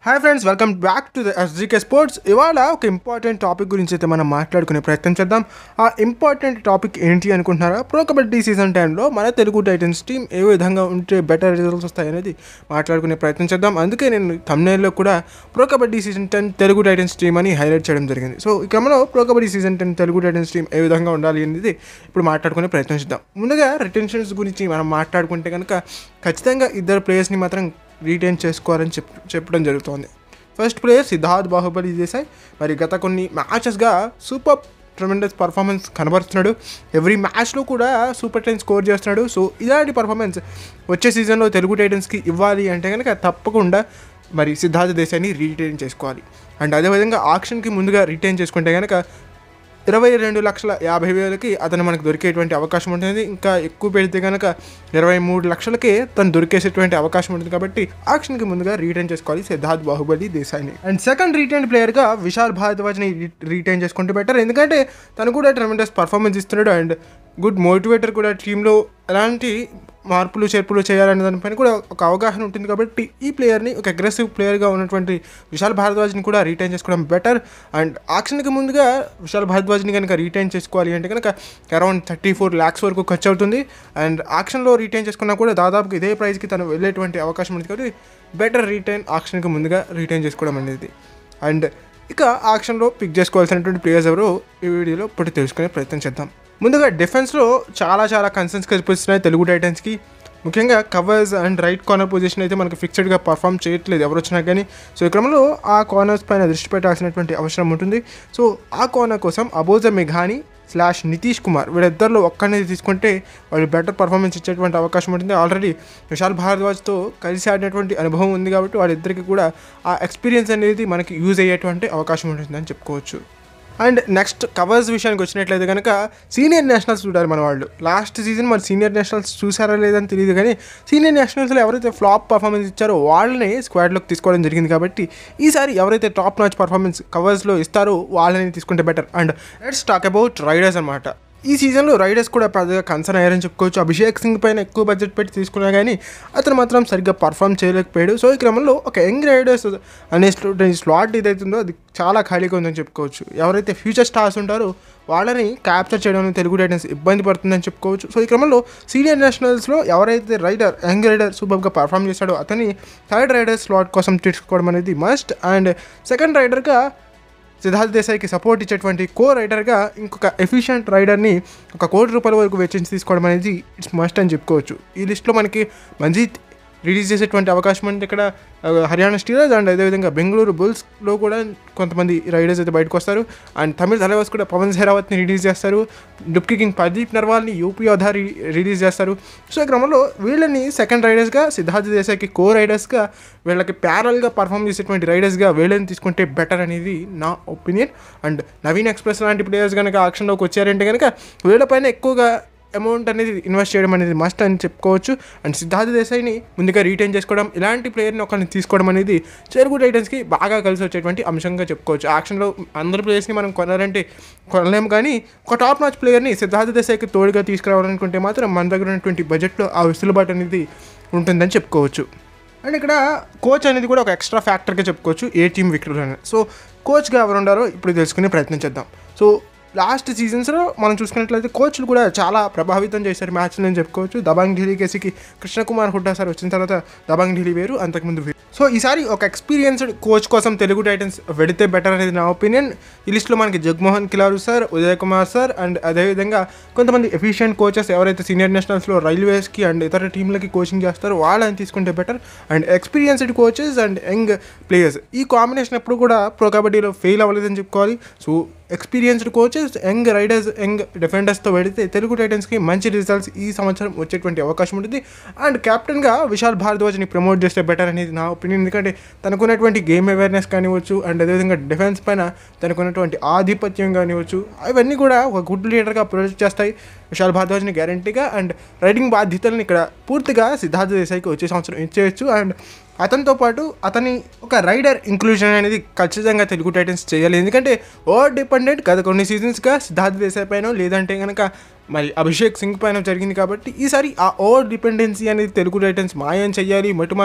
hi friends welcome back to the SGK sports ఇవాళ ఒక important topic గురించి అయితే మనం మాట్లాడుకునే ప్రయత్నం చేద్దాం ఆ ఇంపార్టెంట్ టాపిక్ ఏంటి అనుకుంటున్నారా ప్రో కబడ్డీ సీజన్ టైంలో మన తెలుగు టైటన్స్ టీం ఏ విధంగా ఉంటే బెటర్ రిజల్ట్స్ వస్తాయి అనేది మాట్లాడుకునే ప్రయత్నం చేద్దాం అందుకే నేను తమ్నేల్లో కూడా pro Kabaddi season ten Telugu Titans team అని హైలైట్ చేయడం జరిగింది సో ఈ క్రమంలో pro Kabaddi season ten Telugu Titans team ఏ విధంగా ఉండాలి అనేది ఇప్పుడు మాట్లాడుకునే ప్రయత్నం చేద్దాం ముందుగా రిటెన్షన్స్ గురించి మనం మాట్లాడుకుంటే కనుక ఖచ్చితంగా ఇద్దరు ప్లేయర్స్ని మాత్రం రీటైన్ చేసుకోవాలని చెప్ చెప్పడం జరుగుతోంది ఫస్ట్ ప్లేయర్ సిద్ధార్థ్ బాహుబలి దేశాయ్ మరి గత కొన్ని మ్యాచెస్గా సూపర్ ట్రమెండస్ పర్ఫార్మెన్స్ కనబరుస్తున్నాడు ఎవ్రీ మ్యాచ్లో కూడా సూపర్ టెన్ స్కోర్ చేస్తున్నాడు సో ఇలాంటి పర్ఫార్మెన్స్ వచ్చే సీజన్లో తెలుగు టైటన్స్కి ఇవ్వాలి అంటే కనుక తప్పకుండా మరి సిద్ధార్థ దేశాన్ని రీటైన్ చేసుకోవాలి అండ్ అదేవిధంగా ఆక్షన్కి ముందుగా రిటైన్ చేసుకుంటే కనుక ఇరవై రెండు లక్షల యాభై వేలకి అతను మనకు దొరికేటువంటి అవకాశం ఉంటుంది ఇంకా ఎక్కువ పెడితే కనుక ఇరవై మూడు లక్షలకే తను దొరికేసేటువంటి అవకాశం ఉంటుంది కాబట్టి ఆక్షన్కి ముందుగా రీటైన్ చేసుకోవాలి సిద్ధార్థ్ బాహుబలి దేశాయిని అండ్ సెకండ్ రీటైన్ ప్లేయర్గా విశాల్ భారద్వాజ్ని రీటైన్ చేసుకుంటే బెటర్ ఎందుకంటే తను కూడా ట్రెమెండస్ పర్ఫార్మెన్స్ ఇస్తున్నాడు అండ్ గుడ్ మోటివేటర్ కూడా టీంలో ఎలాంటి మార్పులు చేర్పులు చేయాలనే దానిపైన కూడా ఒక అవగాహన ఉంటుంది కాబట్టి ఈ ప్లేయర్ని ఒక అగ్రెసివ్ ప్లేయర్గా ఉన్నటువంటి విశాల్ భారద్వాజ్ని కూడా రీటైన్ చేసుకోవడం బెటర్ అండ్ ఆక్షన్కి ముందుగా విశాల్ భారద్వాజ్ని కనుక రీటైన్ చేసుకోవాలి అంటే కనుక అరౌండ్ థర్టీ ఫోర్ ల్యాక్స్ వరకు ఖర్చు అవుతుంది అండ్ ఆక్షన్లో రీటైన్ చేసుకున్నా కూడా దాదాపుగా ఇదే ప్రైస్కి తను వెళ్ళేటువంటి అవకాశం ఉంది కాబట్టి బెటర్ రీటైన్ ఆక్షన్కి ముందుగా రీటైన్ చేసుకోవడం అనేది అండ్ ఇక ఆక్షన్లో పిక్ చేసుకోవాల్సినటువంటి ప్లేయర్స్ ఎవరో ఈ వీడియోలో ఇప్పుడు తెలుసుకునే ప్రయత్నం చేద్దాం ముందుగా డిఫెన్స్లో చాలా చాలా కన్సర్న్స్ కనిపిస్తున్నాయి తెలుగు టైటన్స్కి ముఖ్యంగా covers and right corner position అయితే మనకు ఫిక్స్డ్గా పర్ఫామ్ చేయట్లేదు ఎవరు వచ్చినా కానీ సో ఈ క్రమంలో ఆ కార్నర్స్ పైన దృష్టి పెట్టాల్సినటువంటి అవసరం ఉంటుంది సో ఆ కార్నర్ కోసం అబోజ మెఘాని స్లాష్ నితీష్ కుమార్ వీళ్ళిద్దరిలో ఒక్కరిని తీసుకుంటే వాళ్ళు బెటర్ పర్ఫార్మెన్స్ ఇచ్చేటువంటి అవకాశం ఉంటుంది ఆల్రెడీ విశాల్ భారద్వాజ్తో కలిసి ఆడినటువంటి అనుభవం ఉంది కాబట్టి వాళ్ళిద్దరికి కూడా ఆ ఎక్స్పీరియన్స్ అనేది మనకి యూజ్ అయ్యేటువంటి అవకాశం ఉంటుందని చెప్పుకోవచ్చు అండ్ నెక్స్ట్ కవర్స్ విషయానికి వచ్చినట్లయితే కనుక సీనియర్ నేషనల్స్ చూడాలి మన వాళ్ళు లాస్ట్ సీజన్ మరి సీనియర్ నేషనల్స్ చూసారా లేదని తెలియదు కానీ సీనియర్ నేషనల్స్లో ఎవరైతే ఫ్లాప్ పర్ఫార్మెన్స్ ఇచ్చారో వాళ్ళని స్క్వాడ్లోకి తీసుకోవడం జరిగింది కాబట్టి ఈసారి ఎవరైతే టాప్ నాచ్ పర్ఫార్మెన్స్ కవర్స్లో ఇస్తారో వాళ్ళని తీసుకుంటే better and let's talk about raiders అనమాట ఈ సీజన్లో రైడర్స్ కూడా పెద్దగా కన్సర్న్ అయ్యారని చెప్పుకోవచ్చు అభిషేక్ సింగ్ పైన ఎక్కువ బడ్జెట్ పెట్టి తీసుకున్నా కానీ అతను మాత్రం సరిగ్గా పర్ఫామ్ చేయలేకపోయాడు సో ఈ క్రమంలో ఒక యంగ్ రైడర్స్ అనే స్లాట్ ఏదైతుందో అది చాలా ఖాళీగా ఉందని చెప్పుకోవచ్చు ఎవరైతే ఫ్యూచర్ స్టార్స్ ఉంటారో వాళ్ళని క్యాప్చర్ చేయడం తెలుగు టైటన్స్ ఇబ్బంది పడుతుందని చెప్పుకోవచ్చు సో ఈ క్రమంలో సీనియర్ నేషనల్స్లో ఎవరైతే రైడర్ యంగ్ రైడర్ సూపర్గా పర్ఫామ్ చేశాడో అతని థర్డ్ రైడర్ స్లాట్ కోసం తీసుకోవడం అనేది మస్ట్ అండ్ సెకండ్ రైడర్గా సిద్ధార్థ్ దేశాయ్కి సపోర్ట్ ఇచ్చేటువంటి కో రైడర్గా ఇంకొక ఎఫిషియంట్ రైడర్ని ఒక కోటి రూపాయల వరకు వెచ్చించి తీసుకోవడం అనేది ఇట్స్ మస్ట్ అని చెప్పుకోవచ్చు ఈ లిస్ట్లో మనకి మంజీత్ రిలీజ్ చేసేటువంటి అవకాశం అంటే ఇక్కడ ఆ, హర్యానా స్టీలర్స్ అండ్ అదేవిధంగా బెంగళూరు బుల్స్లో కూడా కొంతమంది రైడర్స్ అయితే బయటకు వస్తారు అండ్ తమిళ తలవాస్ కూడా పవన్ జెహరావత్ని రిలీజ్ చేస్తారు డుప్కి కింగ్ ప్రదీప్ నర్వాల్ని యూపీ ఆధార్ రిలీజ్ చేస్తారు సో ఈ క్రమంలో వీళ్ళని సెకండ్ రైడర్స్గా సిద్ధార్థ్ దేశాయ్కి కో రైడర్స్గా వీళ్ళకి ప్యారల్గా పర్ఫామ్ చేసేటువంటి రైడర్స్గా వీళ్ళని తీసుకుంటే బెటర్ అనేది నా ఒపీనియన్ అండ్ నవీన్ ఎక్స్ప్రెస్ లాంటి ప్లేయర్స్ కనుక ఆక్షన్లోకి వచ్చారంటే కనుక వీళ్ళపైన ఎక్కువగా అమౌంట్ అనేది ఇన్వెస్ట్ చేయడం అనేది మస్ట్ అని చెప్పుకోవచ్చు అండ్ సిద్ధార్థ దేశాయిని ముందుగా రీటైన్ చేసుకోవడం ఇలాంటి ప్లేయర్ని ఒకరిని తీసుకోవడం అనేది చెరుకు టైటన్స్కి బాగా కలిసి వచ్చేటువంటి అంశంగా చెప్పుకోవచ్చు యాక్షన్లో అందరు ప్లేయర్స్ని మనం కొనాలంటే కొనలేము కానీ ఒక టాప్ మ్యాచ్ ప్లేయర్ని సిద్ధార్థ దేశాయికి తోడుగా తీసుకురావాలనుకుంటే మాత్రం మన దగ్గర ఉన్నటువంటి బడ్జెట్లో ఆ వెసులుబాటు అనేది ఉంటుందని చెప్పుకోవచ్చు అండ్ ఇక్కడ కోచ్ అనేది కూడా ఒక ఎక్స్ట్రా ఫ్యాక్టర్గా చెప్పుకోవచ్చు ఏ టీం వికెట్ సో కోచ్గా ఎవరు ఉండారో ఇప్పుడు తెలుసుకునే ప్రయత్నం చేద్దాం సో లాస్ట్ సీజన్స్లో మనం చూసుకున్నట్లయితే కోచ్లు కూడా చాలా ప్రభావితం చేశారు మ్యాచ్లు అని చెప్పుకోవచ్చు దబాంగ్ ఢిల్లీ కేసీకి కృష్ణకుమార్ హుడ్డా సార్ వచ్చిన తర్వాత దబాంగ్ ఢిల్లీ వేరు అంతకుముందు వేరు సో ఈసారి ఒక ఎక్స్పీరియన్స్డ్ కోచ్ కోసం తెలుగు టైటన్స్ వెడితే బెటర్ అనేది నా ఒపీనియన్ ఈ లిస్ట్లో మనకి Jagmohan Kilaru sir Uday Kumar sir and అదేవిధంగా కొంతమంది ఎఫిషియెంట్ కోచెస్ ఎవరైతే సీనియర్ నేషనల్స్లో రైల్వేస్కి అండ్ ఇతర టీంలకి కోచింగ్ చేస్తారో వాళ్ళని తీసుకుంటే better and experienced coaches and young players ఈ కాంబినేషన్ ఎప్పుడు కూడా ప్రో కబడ్డీలో ఫెయిల్ అవ్వలేదని చెప్పుకోవాలి so experienced coaches young raiders young డిఫెండర్స్తో పెడితే తెలుగు టైటన్స్కి మంచి రిజల్ట్స్ ఈ సంవత్సరం వచ్చేటువంటి అవకాశం ఉంటుంది అండ్ కెప్టెన్గా విశాల్ భారద్వాజ్ని ప్రమోట్ చేస్తే బెటర్ అనేది నా ఒపీనియన్ ఎందుకంటే తనకున్నటువంటి గేమ్ అవేర్నెస్ కానివ్వచ్చు అండ్ అదేవిధంగా డిఫెన్స్ పైన తనకున్నటువంటి ఆధిపత్యం కానివ్వచ్చు అవన్నీ కూడా ఒక గుడ్ లీడర్గా ప్రొజెక్ట్ చేస్తాయి విశాల్ భారద్వాజ్ని గ్యారంటీగా అండ్ రైడింగ్ బాధ్యతలను ఇక్కడ పూర్తిగా సిద్ధార్థ దేశాయికి వచ్చే సంవత్సరం ఇచ్చేయచ్చు అండ్ అతనితో పాటు అతని ఒక రైడర్ ఇంక్లూజన్ అనేది ఖచ్చితంగా తెలుగు టైటన్స్ చేయాలి ఎందుకంటే ఓవర్ డిపెండెంట్ గత కొన్ని సీజన్స్గా సిద్ధార్థ్ దేశాయ్ పైన లేదంటే కనుక మరి అభిషేక్ సింగ్ పైన జరిగింది కాబట్టి ఈసారి ఆ ఓవర్ డిపెండెన్సీ అనేది తెలుగు టైటన్స్ మాయం చేయాలి మటుమా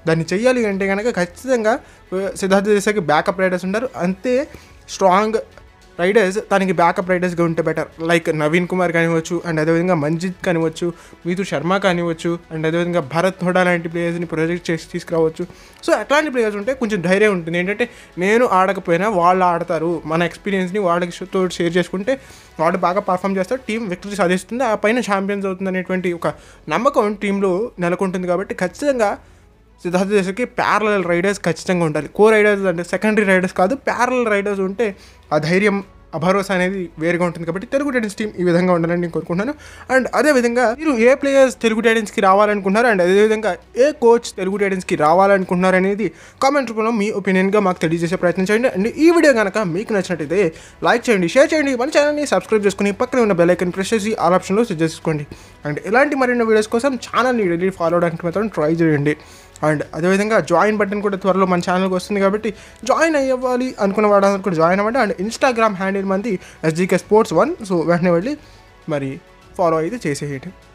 దాన్ని చెయ్యాలి అంటే కనుక ఖచ్చితంగా ఆ, సిద్ధార్థ దేశాకి బ్యాకప్ రైడర్స్ ఉంటారు అంతే స్ట్రాంగ్ రైడర్స్ తనకి బ్యాకప్ రైడర్స్గా ఉంటే బెటర్ లైక్ నవీన్ కుమార్ కానివ్వచ్చు అండ్ అదేవిధంగా మంజిత్ కానివ్వచ్చు మీతు శర్మ కానివ్వచ్చు అండ్ అదేవిధంగా భరత్ హోడా లాంటి ప్లేయర్స్ని ప్రొజెక్ట్ చేసి తీసుకురావచ్చు సో అట్లాంటి ప్లేయర్స్ ఉంటే కొంచెం ధైర్యం ఉంటుంది ఏంటంటే నేను ఆడకపోయినా వాళ్ళు ఆడతారు మన ఎక్స్పీరియన్స్ని వాళ్ళకి తో షేర్ చేసుకుంటే వాడు బాగా పర్ఫామ్ చేస్తారు టీం విక్టరీ సాధిస్తుంది ఆ పైన ఛాంపియన్స్ అవుతుంది అనేటువంటి ఒక నమ్మకం టీంలో నెలకొంటుంది కాబట్టి ఖచ్చితంగా సిద్ధార్థ దేశకి ప్యారలల్ రైడర్స్ ఖచ్చితంగా ఉండాలి కో రైడర్స్ అంటే సెకండరీ రైడర్స్ కాదు ప్యారలల్ రైడర్స్ ఉంటే ఆ ధైర్యం ఆ భరోసా అనేది వేరుగా ఉంటుంది కాబట్టి తెలుగు టైటన్స్ టీం ఈ విధంగా ఉండాలని నేను కోరుకుంటున్నాను అండ్ అదేవిధంగా మీరు ఏ ప్లేయర్స్ తెలుగు టైటన్స్కి రావాలనుకుంటున్నారు అండ్ అదేవిధంగా ఏ కోచ్ తెలుగు టైటన్స్కి రావాలనుకుంటున్నారు అనేది కామెంట్ రూపంలో మీ ఒపీనియన్గా మాకు తెలియజేసే ప్రయత్నం చేయండి అండ్ ఈ వీడియో కనుక మీకు నచ్చినట్టయితే లైక్ చేయండి షేర్ చేయండి మన ఛానల్ని సబ్స్క్రైబ్ చేసుకుని పక్కనే ఉన్న బెల్ ఐకన్ ప్రెస్ చేసి ఆల్ ఆప్షన్లో సెట్ చేసుకోండి అండ్ ఇలాంటి మరిన్ని వీడియోస్ కోసం ఛానల్ని డైలీ ఫాలో అవడానికి మాత్రం ట్రై చేయండి అండ్ అదేవిధంగా జాయిన్ బటన్ కూడా త్వరలో మన ఛానల్కి వస్తుంది కాబట్టి జాయిన్ అయ్యాలి అనుకున్న వాళ్ళందరూ కూడా జాయిన్ అవ్వండి అండ్ ఇన్స్టాగ్రామ్ హ్యాండిల్ మంది ఎస్జీకే స్పోర్ట్స్ వన్ సో వెంటనే వెళ్ళి మరి ఫాలో అయితే చేసేయండి